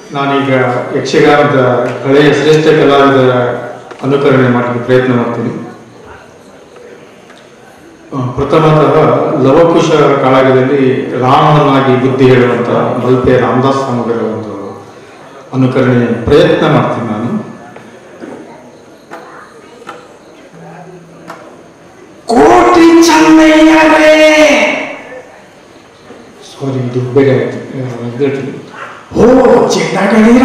ನಾನೀಗ ಯಕ್ಷಗಾನದ ಹಳೆಯ ಶ್ರೇಷ್ಠ ಕಲಾವಿದರ ಅನುಕರಣೆ ಮಾಡಲಿಕ್ಕೆ ಪ್ರಯತ್ನ ಮಾಡ್ತೀನಿ ಆ, ಪ್ರಥಮತಃ ಲವಕುಶ ಕಾಳಗದಲ್ಲಿ ರಾಮನಾಗಿ ಬುದ್ಧಿ ಹೇಳುವಂತ ಮಲ್ಪೆ ರಾಮದಾಸ್ ಸ್ವಾಮಿಗಳ ಒಂದು ಅನುಕರಣೆ ಪ್ರಯತ್ನ ಮಾಡ್ತೀನಿ ನಾನು ಕೋಟಿ ಚೆನ್ನಯ್ಯರೇ ಸಾರಿ ಇದು ಬೇರೆ ಆಯ್ತು ಹೇಳ್ತೀನಿ ಓ ಚಿನ್ನಗಳಿರ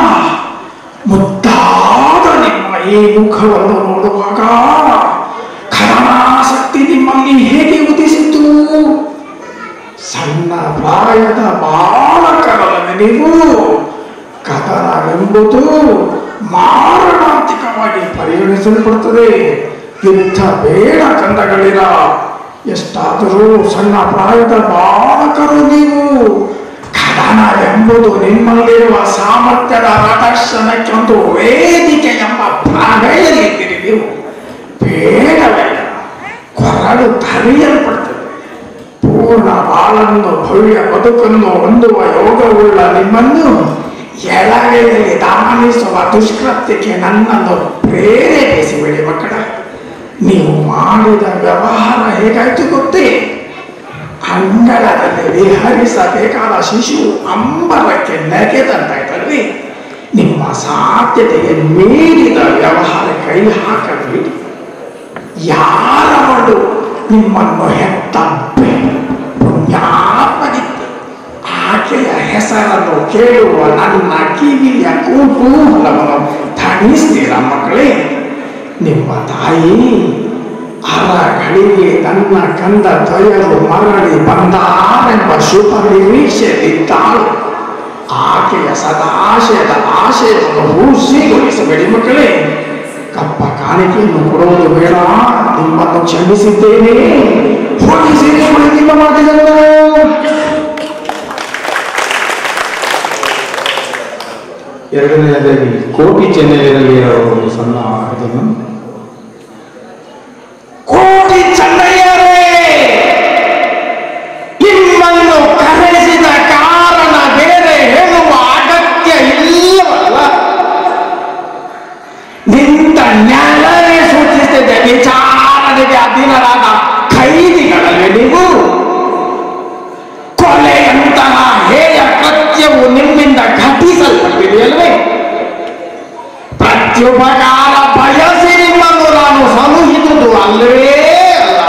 ಮುದ್ದಾದ ನಿಮ್ಮ ಈ ಮುಖವನ್ನು ನೋಡುವಾಗ ಕರಣಾಸಕ್ತಿ ನಿಮ್ಮಲ್ಲಿ ಹೇಗೆ ಉದಿಸಿತು ಸಣ್ಣ ಪ್ರಾಯದ ಬಾಲಕರಲ್ಲದೆ ನೀವು ಕಥನವೆಂಬುದು ಮಾರಣಾಂತಿಕವಾಗಿ ಪರಿಗಣಿಸಲ್ಪಡುತ್ತದೆ ಯುದ್ಧ ಬೇಡ ಕಂದಗಳಿರ ಎಷ್ಟಾದರೂ ಸಣ್ಣ ಪ್ರಾಯದ ಬಾಲಕರು ನೀವು ಕದನ ಎಂಬುದು ನಿಮ್ಮಲ್ಲಿರುವ ಸಾಮರ್ಥ್ಯದ ಪ್ರದರ್ಶನಕ್ಕೆ ಒಂದು ವೇದಿಕೆ ಎಂಬ ಭ್ರಮೆಯಲ್ಲಿದ್ದೀರಿ ನೀವು ಬೇಡವೇ ಕೊರಡು ತರಿಯಲ್ಪಡ್ತದೆ ಪೂರ್ಣ ಬಾಳನ್ನು ಭವ್ಯ ಬದುಕನ್ನು ಹೊಂದುವ ಯೋಗವುಳ್ಳ ನಿಮ್ಮನ್ನು ಎಳವೆಯಲ್ಲಿ ದಾನಿಸುವ ದುಷ್ಕೃತ್ಯಕ್ಕೆ ನನ್ನನ್ನು ಪ್ರೇರೇಪಿಸಿಬಿಡಿ ಮಕ್ಕಳ ನೀವು ಮಾಡಿದ ವ್ಯವಹಾರ ಹೇಗಾಯ್ತು ಗೊತ್ತೇ ಅಂಗಳದಲ್ಲಿ ವಿಹರಿಸಬೇಕಾದ ಶಿಶು ಅಂಬರಕ್ಕೆ ನೆಗೆದಂತಾಯ್ತಲ್ರಿ ನಿಮ್ಮ ಸಾಧ್ಯತೆಗೆ ಮೀರಿದ ವ್ಯವಹಾರ ಕೈ ಹಾಕಬೇಡಿ ಯಾರವಳು ನಿಮ್ಮನ್ನು ಹೆತ್ತ ಪುಣ್ಯಾತ್ಮಗಿತ್ತು ಆಕೆಯ ಹೆಸರನ್ನು ಕೇಳುವ ನನ್ನ ಕಿವಿಯ ಕುತೂಹಲವನ್ನು ತಣಿಸ್ತೀರ ಮಕ್ಕಳೇ ನಿಮ್ಮ ತಾಯಿ ಅರಗಳಿಗೆ ತನ್ನ ಕಂದ ದ್ವಯರು ಮರಳಿ ಬಂದಾರೆಂಬ ಶುಭ ನಿರೀಕ್ಷೆಯಲ್ಲಿದ್ದಾಳು ಆಕೆಯ ಸದಾಶಯದ ಆಶಯವನ್ನು ಹೂಸಿಗೊಳಿಸಬೇಡಿ ಮಕ್ಕಳೇ ಕಪ್ಪ ಕಾಣಿಕೆಯನ್ನು ಕೊಡುವುದು ಬೇಡ ನಿಮ್ಮನ್ನು ಕ್ಷಮಿಸಿದ್ದೇನೆ ಹೋಲಿಸಿರಿ ನಿಮ್ಮ ಮಾಡಿದನು ಎರಡನೆಯದಾಗಿ ಕೋಟಿ ಚೆನ್ನೈಯಲ್ಲಿ ಒಂದು ಸಣ್ಣ ಇದನ್ನು ಕೋಟಿ ಚೆನ್ನಯ್ಯರೇ ನಿಮ್ಮನ್ನು ಕರೆಸಿದ ಕಾರಣ ಬೇರೆ ಹೇಳುವ ಅಗತ್ಯ ಇಲ್ಲವಲ್ಲ ನಿಂತ ನ್ಯಾಯವೇ ಸೂಚಿಸಿದೆ ವಿಚಾರಣೆಗೆ ಅಧೀನರಾದ ಖೈದಿಗಳಲ್ಲಿ ನೀವು ಕೊಲೆಯಂತಹ ಹೇಯ ಕೃತ್ಯವು ನಿಮ್ಮಿಂದ ಘಟಿಸಲ್ಪಟ್ಟಿದೆಯಲ್ವೇ ಪ್ರತ್ಯುಪಕಾರ ಬಯಸಿ ನಿಮ್ಮನ್ನು ನಾನು ಸಲುಹಿದುದು ಅಲ್ಲವೇ ಅಲ್ಲ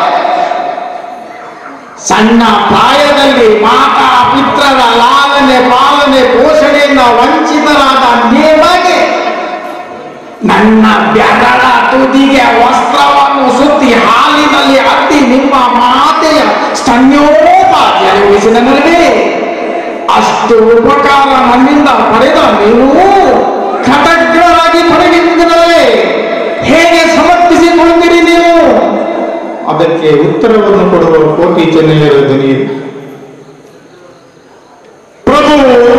ಸಣ್ಣ ಪ್ರಾಯದಲ್ಲಿ ಮಾತಾ ಪಿತ್ರರ ಲಾಲನೆ ಪಾಲನೆ ಪೋಷಣೆಯಿಂದ ವಂಚಿತರಾದ ನಿಮಗೆ ನನ್ನ ಬೆರಳ ತುದಿಗೆ ವಸ್ತ್ರವನ್ನು ಸುತ್ತಿ ಹಾಲಿನಲ್ಲಿ ಅದ್ದಿ ನಿಮ್ಮ ಮಾತೆಯ ಸ್ತನ್ಯೋಪಾದಿಯನ್ನು ಉಳಿಸಿದನಲ್ಲವೇ ಅಷ್ಟು ಉಪಕಾರ ನನ್ನಿಂದ ಪಡೆದ ನೀವು ಕಟಗ್ರರಾಗಿ ಪಡೆದಿದ್ದರಲ್ಲೇ ಹೇಗೆ ಸಮರ್ಪಿಸಿಕೊಂಡಿರಿ ನೀವು ಅದಕ್ಕೆ ಉತ್ತರವನ್ನು ಕೊಡುವ ಕೋಟಿ ಚೆನ್ನೈಯರ ಧ್ವನಿ ಪ್ರಭು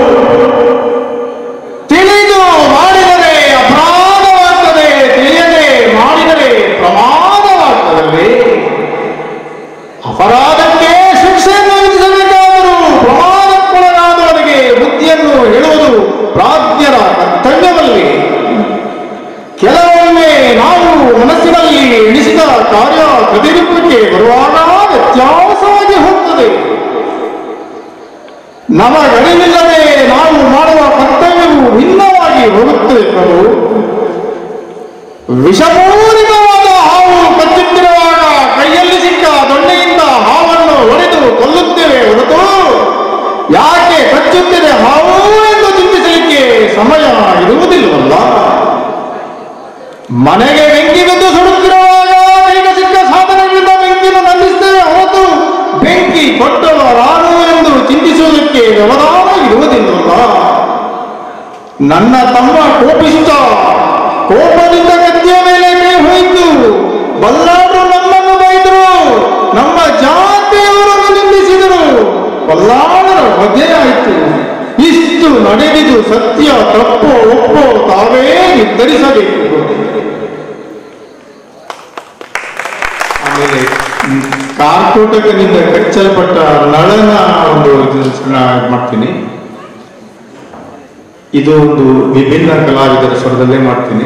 ತಿಳಿದು ಮಾಡಿದರೆ ಅಪರಾಧವಾಗ್ತದೆ ತಿಳಿಯದೆ ಮಾಡಿದರೆ ಪ್ರಮಾದವಾಗ್ತದಲ್ವೇ ಅಪರಾಧಕ್ಕೆ ಶಿಕ್ಷೆಯನ್ನು ವಿಧಿಸಬೇಕಾದರೂ ಪ್ರಮಾದಕ್ಕೊಳಗಾದವರಿಗೆ ಬುದ್ಧಿಯನ್ನು ಹೇಳುವುದು ಪ್ರಾಜ್ಞರ ಕರ್ತವ್ಯವಲ್ಲವೇ ಕೆಲವೊಮ್ಮೆ ನಾವು ಮನಸ್ಸಿನಲ್ಲಿ ಎಣಿಸಿದ ಕಾರ್ಯ ಪ್ರತಿರೂಪಕ್ಕೆ ಬರುವಾಗ ವ್ಯತ್ಯಾಸವಾಗಿ ಹೋಗ್ತದೆ ನಮಗರಿವಿಲ್ಲದೆ ನಾವು ಮಾಡುವ ಕರ್ತವ್ಯವು ಭಿನ್ನವಾಗಿ ಹೋಗುತ್ತದೆ ಪ್ರಭು ವಿಷಪೂರಿತವಾದ ಹಾವು ಕಚ್ಚುತ್ತಿರುವಾಗ ಕೈಯಲ್ಲಿ ಸಿಕ್ಕ ದೊಣ್ಣೆಯಿಂದ ಹಾವನ್ನು ಹೊಡೆದು ಕೊಲ್ಲುತ್ತೇವೆ ಹೊರತು ಯಾಕೆ ಕಚ್ಚುತ್ತಿದೆ ಹಾವು ಎಂದು ಚಿಂತಿಸಲಿಕ್ಕೆ ಸಮಯ ಇರುವುದಿಲ್ಲವಲ್ಲ ಮನೆಗೆ ಬೆಂಕಿ ಬಿದ್ದು ಸುಡುತ್ತಿರುವಾಗ ಕೈಗೆ ಸಿಕ್ಕ ಸಾಧನಗಳಿಂದ ಬೆಂಕಿಯನ್ನು ನಂದಿಸ್ತೇವೆ ಹೊರತು ಬೆಂಕಿ ಕೊಟ್ಟವ ರಾನು ಎಂದು ಚಿಂತಿಸುವುದಕ್ಕೆ ವ್ಯವಧಾನ ಇರುವುದಿಲ್ಲವಲ್ಲ ನನ್ನ ತಮ್ಮ ಕೋಪಿಷ್ಟ ಕೋಪದಿಂದ ಕತ್ತಿಯ ಮೇಲೆ ಕೈ ಹೋಯಿತು ಬಲ್ಲಾಡ್ರು ನಮ್ಮನ್ನು ಬೈದರು ನಮ್ಮ ಜಾತಿಯವರನ್ನು ನಿಂದಿಸಿದರು ಬಲ್ಲಾಡರ ವಧೆ ಆಯಿತು ಇಷ್ಟು ನಡೆದಿದು ಸತ್ಯ ತಪ್ಪೋ ಒಪ್ಪೋ ತಾವೇ ನಿರ್ಧರಿಸಬೇಕು ಆಮೇಲೆ ಹ್ಮ್, ಕಾರ್ಕೋಟಕದಿಂದ ಕಚ್ಚಲ್ಪಟ್ಟ ನಳನ ಒಂದು ಇದು ಸಣ್ಣ ಇದ್ ಮಾಡ್ತೀನಿ ಇದು ಒಂದು ವಿಭಿನ್ನ ಕಲಾವಿದರ ಸ್ವರದಲ್ಲೇ ಮಾಡ್ತೀನಿ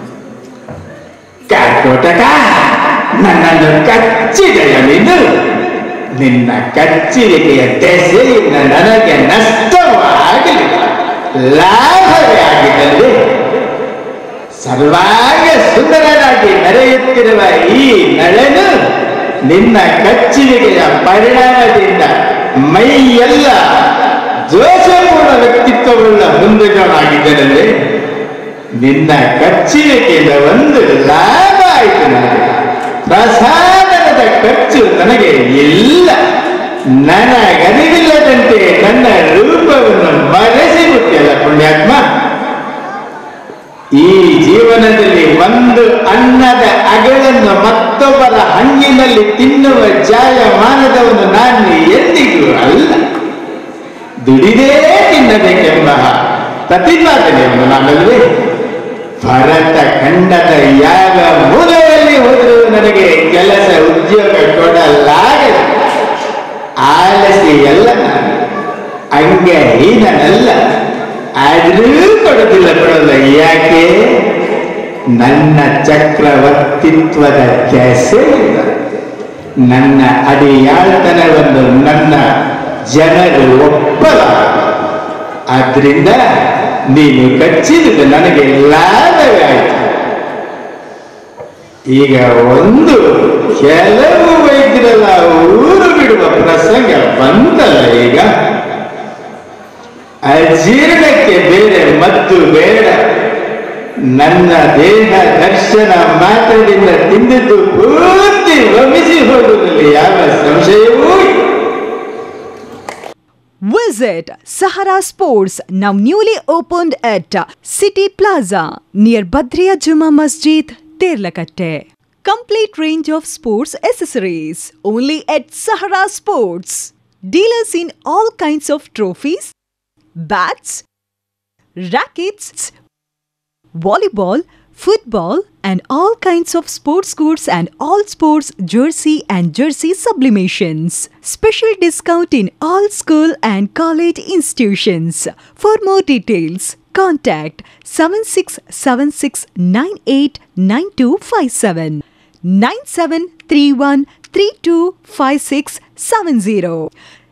ಕರ್ಕೋಟಕ ನನ್ನನ್ನು ಕಚ್ಚಿದೆಯ ನೀನು ನಿನ್ನ ಕಚ್ಚುವಿಕೆಯ ದೆಸೆಯಿಂದ ನನಗೆ ನಷ್ಟವಾಗಲಿಲ್ಲ ಲಾಭವೇ ಆಗಿದ್ದಲ್ಲಿ ಸರ್ವಾಂಗ ಸುಂದರನಾಗಿ ಮೆರೆಯುತ್ತಿರುವ ಈ ನಳನು ನಿನ್ನ ಕಚ್ಚುವಿಕೆಯ ಪರಿಣಾಮದಿಂದ ಮೈಯೆಲ್ಲ ದೋಷಪೂರ್ಣ ವ್ಯಕ್ತಿತ್ವವುಳ್ಳ ಮುಂದೆಗಳಾಗಿದ್ದರಲ್ಲಿ ನಿನ್ನ ಕಚ್ಚುವಿಕೆಯಿಂದ ಒಂದು ಲಾಭ ಆಯಿತು ನನಗೆ ಪ್ರಸಾದನದ ಖರ್ಚು ನನಗೆ ಇಲ್ಲ ನನಗರಿವಿಲ್ಲದಂತೆ ನನ್ನ ರೂಪವನ್ನು ಮರೆಸಿಬಿಟ್ಟಿಲ್ಲ ಪುಣ್ಯಾತ್ಮ ಈ ಜೀವನದಲ್ಲಿ ಒಂದು ಅನ್ನದ ಅಗಳನ್ನು ಮತ್ತೊಬ್ಬರ ಹಣ್ಣಿನಲ್ಲಿ ತಿನ್ನುವ ಜಾಯಮಾನದವನು ನಾನು ಎಂದಿಗೂ ಅಲ್ಲ ದುಡಿದೇ ತಿನ್ನಬೇಕೆಂಬ ಪ್ರತಿಪಾದನೆಯನ್ನು ನಾನಲ್ವೇ ಭರತ ಖಂಡದ ಯಾವ ಮೂಲೆಯಲ್ಲಿ ಹೋದರೂ ನನಗೆ ಕೆಲಸ ಉದ್ಯೋಗ ಕೊಡಲಾಗದು ಆಲಸಿ ಎಲ್ಲ ನಾನು ಅಂಗಹೀನನಲ್ಲ ಆದ್ರೂ ಕೊಡೋದಿಲ್ಲ ಕೊಡೋಲ್ಲ ಯಾಕೆ ನನ್ನ ಚಕ್ರವರ್ತಿತ್ವದ ಕೆಸೆ ಇಲ್ಲ ನನ್ನ ಅಡಿಯಾಳ್ತನವನ್ನು ನನ್ನ ಜನರು ಒಪ್ಪಲ ಆದ್ರಿಂದ ನೀನು ಕಚ್ಚಿದುದು ನನಗೆ ಲಾಭವೇ ಆಯಿತು ಈಗ ಒಂದು ಕೆಲವು ವೈದ್ಯರೆಲ್ಲ ಊರು ಬಿಡುವ ಪ್ರಸಂಗ ಬಂತಲ್ಲ ಈಗ ಅಜೀರ್ಣಕ್ಕೆ ಬೇರೆ ಮದ್ದು ಬೇಡ ನನ್ನ ದೇಹ ದರ್ಶನ ಮಾತ್ರದಿಂದ ತಿಂದಿದ್ದು ಪೂರ್ತಿ ವಮಿಸಿ ಹೋಗುವುದಲ್ಲಿ ಯಾವ ಸಂಶಯವೂ ಇಲ್ಲ. Visit Sahara Sports, now newly opened at City Plaza near Badriya Juma Masjid, Terlakatte. Complete range of sports accessories only at Sahara Sports. Dealers in all kinds of trophies, bats, rackets, volleyball, football, and all kinds of sports goods and all sports jersey and jersey sublimations. Special discount in all school and college institutions. For more details, contact 7676989257 9731325670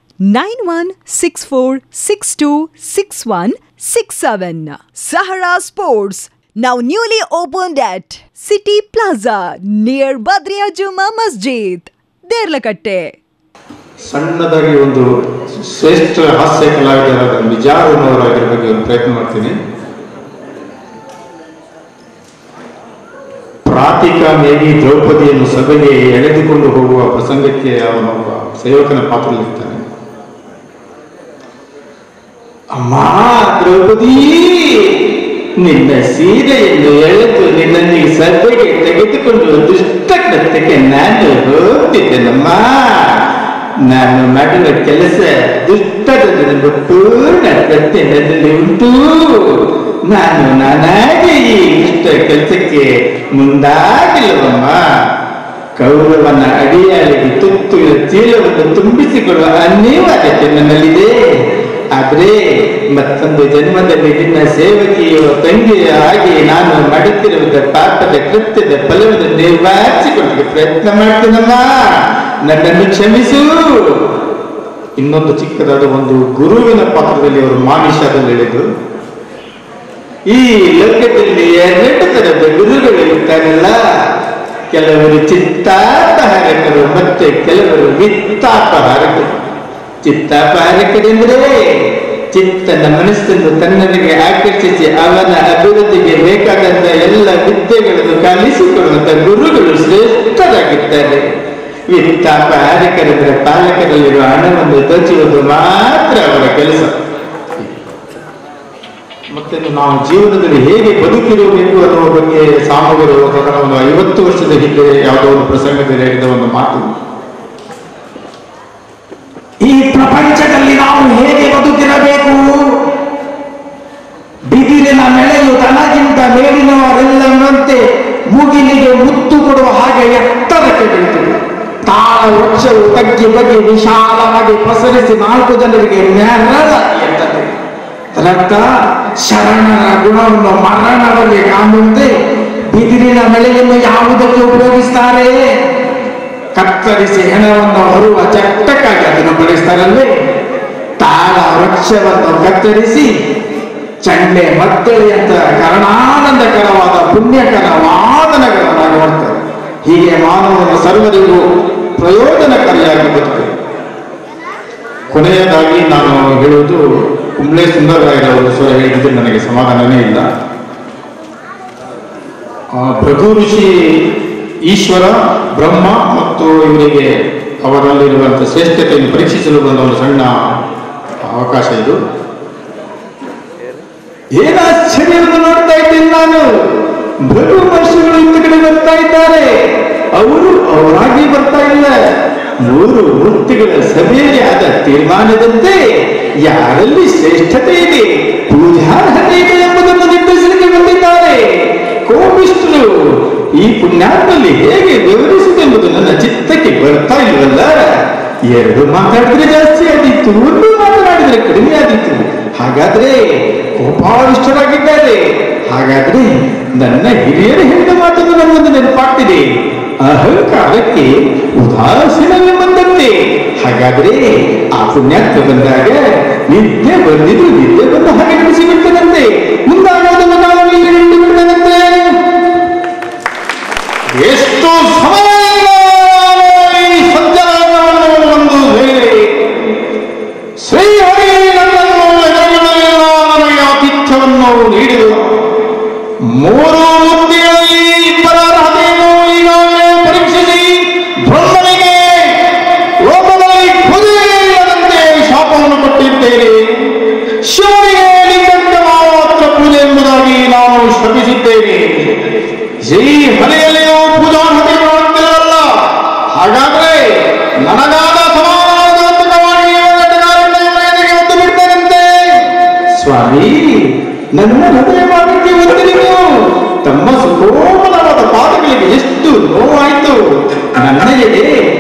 9164626167 Sahara Sports now newly opened at City Plaza near Badriya Juma Masjid Derlakatte ಸಣ್ಣದಾಗಿ ಒಂದು ಶ್ರೇಷ್ಠ ಹಾಸ್ಯ ಕಲಾವಿದರಾದ ವಿಜಾರನವರ ಬಗ್ಗೆ ಒಂದು ಪ್ರಯತ್ನ ಮಾಡ್ತೀನಿ ಪ್ರಾತಿಕಾಮಿಯಾಗಿ ದ್ರೌಪದಿಯನ್ನು ಸಭೆಗೆ ಎಳೆದುಕೊಂಡು ಹೋಗುವ ಪ್ರಸಂಗಕ್ಕೆ ಅವನೊಬ್ಬ ಸೇವಕನ ಪಾತ್ರದಲ್ಲಿರ್ತಾನೆ ಅಮ್ಮ ದ್ರೌಪದಿ ನಿನ್ನ ಸೀರೆಯನ್ನು ಎಳೆದು ನಿನ್ನನ್ನು ಈ ಸಭೆಗೆ ತೆಗೆದುಕೊಂಡು ದುಷ್ಟ ಕೃತ್ಯಕ್ಕೆ ನಾನು ಹೋಗ್ತಿದ್ದೇನಮ್ಮ ನಾನು ಮಾಡುವ ಕೆಲಸ ದುಷ್ಟದ ಪೂರ್ಣ ಕೃತ್ಯ ನನ್ನಲ್ಲಿ ಉಂಟು ನಾನು ನಾನಾಗಿ ಈ ದುಷ್ಟ ಕೆಲಸಕ್ಕೆ ಮುಂದಾಗಿಲ್ಲವಮ್ಮ ಕೌರವನ ಅಡಿಯಾಳಿಗೆ ತುತ್ತು ಚೀಲವನ್ನು ತುಂಬಿಸಿಕೊಳ್ಳುವ ಅನಿವಾರ್ಯತೆ ನನ್ನಲ್ಲಿದೆ ಆದ್ರೆ ಮತ್ತೊಂದು ಜನ್ಮದಲ್ಲಿ ನಿನ್ನ ಸೇವಕಿಯೋ ತಂಗಿಯ ಆಗಿ ನಾನು ಮಾಡುತ್ತಿರುವುದ ಪಾಪದ ಕೃತ್ಯದ ಫಲವನ್ನು ನಿರ್ವಾಚಿಕೊಳ್ಳಕ್ಕೆ ಪ್ರಯತ್ನ ಮಾಡ್ತೀನಮ್ಮ ನನ್ನನ್ನು ಕ್ಷಮಿಸು ಇನ್ನೊಂದು ಚಿಕ್ಕದಾದ ಒಂದು ಗುರುವಿನ ಪಾತ್ರದಲ್ಲಿ ಅವರು ಮಾನಿಷದಲ್ಲಿ ಹೇಳಿದ್ರು ಈ ಲೋಕದಲ್ಲಿ ಎರಡು ತರದ ಗುರುಗಳು ಇರ್ತಾರಲ್ಲ ಕೆಲವರು ಚಿತ್ತಾಪಹಾರಕರು ಮತ್ತೆ ಕೆಲವರು ವಿತ್ತಾಪಹಾರಕರು ಚಿತ್ತಾಪಹಾರಕರೆಂದ್ರೆ ಚಿತ್ತನ ಮನಸ್ಸನ್ನು ತನ್ನರಿಗೆ ಆಕರ್ಷಿಸಿ ಅವನ ಅಭಿವೃದ್ಧಿಗೆ ಬೇಕಾದಂತ ಎಲ್ಲ ವಿದ್ಯೆಗಳನ್ನು ಕಲಿಸಿಕೊಡುವಂತ ಗುರುಗಳು ಶ್ರೇಷ್ಠರಾಗಿದ್ದಾರೆ ವಿತ್ತಾಪಹಾರಕರೆಂದ್ರೆ ಪಾಲಕರಲ್ಲಿರುವ ಹಣವನ್ನು ದೋಚುವುದು ಮಾತ್ರ ಅವರ ಕೆಲಸ ಮತ್ತೆ ನಾವು ಜೀವನದಲ್ಲಿ ಹೇಗೆ ಬದುಕಿರಬೇಕು ಅನ್ನುವ ಬಗ್ಗೆ ಸಾಮೂಹಿಕರು ಅದರ ಒಂದು ಐವತ್ತು ವರ್ಷದ ಹಿಂದೆ ಯಾವುದೋ ಒಂದು ಪ್ರಸಂಗದಲ್ಲಿ ಹೇಳಿದ ಒಂದು ಮಾತು ಈ ಪ್ರಪಂಚದಲ್ಲಿ ನಾವು ಹೇಗೆ ಬದುಕಿರಬೇಕು ಬಿದಿರಿನ ನೆಳೆಯು ತನಗಿಂತ ಮೇಲಿನವರೆಲ್ಲರಂತೆ ಮುಗಿಲಿಗೆ ಮುತ್ತು ಕೊಡುವ ಹಾಗೆ ಎತ್ತರಕ್ಕೆ ಬೆಳೆದಿದೆ ತಾಳ ವೃಕ್ಷವು ತಗ್ಗಿ ಬಗ್ಗಿ ವಿಶಾಲವಾಗಿ ಪಸರಿಸಿ ನಾಲ್ಕು ಜನರಿಗೆ ನೆರಳಾಗಿ ಎತ್ತದೆ ಅದರರ್ಥ ಶರಣರ ಗುಣವನ್ನು ಮರಣದಲ್ಲಿ ಕಾಣುವಂತೆ ಬಿದಿರಿನ ಮಳೆಯನ್ನು ಯಾವುದಕ್ಕೆ ಉಪಯೋಗಿಸ್ತಾರೆ ಕತ್ತರಿಸಿ ಹೆಣವನ್ನು ಹೊರುವ ಚಟ್ಟಕ್ಕಾಗಿ ಅದನ್ನು ಬಳಸ್ತಾರಲ್ವೇ ತಾಳ ವೃಕ್ಷವನ್ನು ಕತ್ತರಿಸಿ ಚಂಡೆ ಮದ್ದಳೆ ಅಂತ ಕರಣಾನಂದಕರವಾದ ಪುಣ್ಯಕರ ವಾದನಗಳನ್ನಾಗಿ ಮಾಡ್ತಾರೆ ಹೀಗೆ ಮಾನವನ ಸರ್ವರಿಗೂ ಪ್ರಯೋಜನಕಾರಿಯಾಗಿ ಬದುಕು ಕೊನೆಯದಾಗಿ ನಾನು ಹೇಳುವುದು ಕುಂಬ್ಳೆ ಸುಂದರರಾಯರವರು ಸ್ವರ ಹೇಳಿದ್ರೆ ನನಗೆ ಸಮಾಧಾನನೇ ಇಲ್ಲ ಆ, ಭೃಗು ಋಷಿ ಈಶ್ವರ ಬ್ರಹ್ಮ ಮತ್ತು ಇವರಿಗೆ ಅವರಲ್ಲಿರುವಂತಹ ಶ್ರೇಷ್ಠತೆಯನ್ನು ಪರೀಕ್ಷಿಸಲು ಬಂದ ಒಂದು ಸಣ್ಣ ಅವಕಾಶ ಇದು ಏನ ಆಶ್ಚರ್ಯವನ್ನು ನೋಡ್ತಾ ಇದ್ದೇನೆ ನಾನು ಭೃಗು ಮಹರ್ಷಿಗಳು ಇಂದ ಕಡೆ ಬರ್ತಾ ಇದ್ದಾರೆ ಅವರು ಅವರಾಗಿ ಬರ್ತಾ ಇಲ್ಲ ಮೂರು ಮೂರ್ತಿಗಳ ಸಭೆಯಲ್ಲಿ ಆದ ತೀರ್ಮಾನದಂತೆ ಯಾರಲ್ಲಿ ಶ್ರೇಷ್ಠತೆ ಇದೆ ಪೂಜಾರ್ಹತೆ ಇದೆ ಎಂಬುದನ್ನು ನಿರ್ಧರಿಸಲಿಕ್ಕೆ ಬಂದಿದ್ದಾರೆ ಕೋಪಿಷ್ಠರು ಈ ಪುಣ್ಯಾತ್ಮಲ್ಲಿ ಹೇಗೆ ವಿವರಿಸುವುದೆಂಬುದು ನನ್ನ ಚಿತ್ತಕ್ಕೆ ಬರ್ತಾ ಇಲ್ವಲ್ಲ ಎರಡು ಮಾತಾಡಿದ್ರೆ ಜಾಸ್ತಿ ಆದೀತು ಒಂದು ಮಾತನಾಡಿದ್ರೆ ಕಡಿಮೆ ಆದೀತು ಹಾಗಾದ್ರೆ ಕೋಪಾವಿಷ್ಟರಾಗಿದ್ದಾರೆ ಹಾಗಾದ್ರೆ ನನ್ನ ಹಿರಿಯರು ಹೇಳಿದ ಮಾತನ್ನು ನಮ್ಮೊಂದು ನೆನಪಾಗ್ತಿದೆ ಅಹಂಕಾರಕ್ಕೆ ಉದಾಸೀನವೇ ಬಂದಂತೆ ಹಾಗಾದ್ರೆ ಆ ಪುಣ್ಯಾತ್ಮ ಬಂದಾಗ ನಿದ್ದೆ ಬಂದಿದ್ದು ನಿದ್ದೆ ಬಂದು ಹಾಗೆ ನಡೆಸಿ ಬಿಡ್ತದಂತೆ ಮುಂದಾಗೋದನ್ನು ನಾವು ಇಲ್ಲಿ ಹಿಡಿದು ಬಿಡ್ತದಂತೆ ಎಷ್ಟು ಸಮಯದಿಂದ ಈ ಸಜ್ಜನವನ್ನು ಒಂದು ವೇಳೆ ಶ್ರೀಹರಿ ನನ್ನನ್ನು ಎದುರುಗೊಳ್ಳಲಿಲ್ಲ ನನಗೆ ಆತಿಥ್ಯವನ್ನು ನೀಡಿದರು ಮೂರು ವೃತ್ತಿಗಳಲ್ಲಿ ಇಬ್ಬರ ಅರ್ಹತೆಯನ್ನು ಈಗಾಗಲೇ ಪರೀಕ್ಷಿಸಿ ಬ್ರಹ್ಮನಿಗೆ ಲೋಕದಲ್ಲಿ ಪೂಜೆಯಿಲ್ಲದಂತೆ ಶಾಪವನ್ನು ಕೊಟ್ಟಿದ್ದೇನೆ ಶಿವನಿಗೆ ಲಿಂಗಕ್ಕೆ ಮಾತ್ರ ಪೂಜೆ ಎಂಬುದಾಗಿ ನಾನು ಶಪಿಸಿದ್ದೇನೆ ಶ್ರೀ ಹರಿಯಲ್ಲಿಯೂ ಪೂಜಾರ್ಹತೆ ಮಾಡುತ್ತಿರಲ್ಲ ಹಾಗಾದ್ರೆ ನನಗಾದ ಸಮಾಧಾನದಾತ್ಮಕವಾಗಿ ಎದೆಗೆ ಒತ್ತು ಬಿಡ್ತೇನಂತೆ ಸ್ವಾಮಿ ನನ್ನ ಹೃದಯ ಭಾಗಕ್ಕೆ ಒತ್ತಿರಿತು ತಮ್ಮ ಸುಕೋಮಲವಾದ ಪಾದಗಳಿಗೆ ಎಷ್ಟು ನೋವಾಯಿತು ನನ್ನ ಎದೆ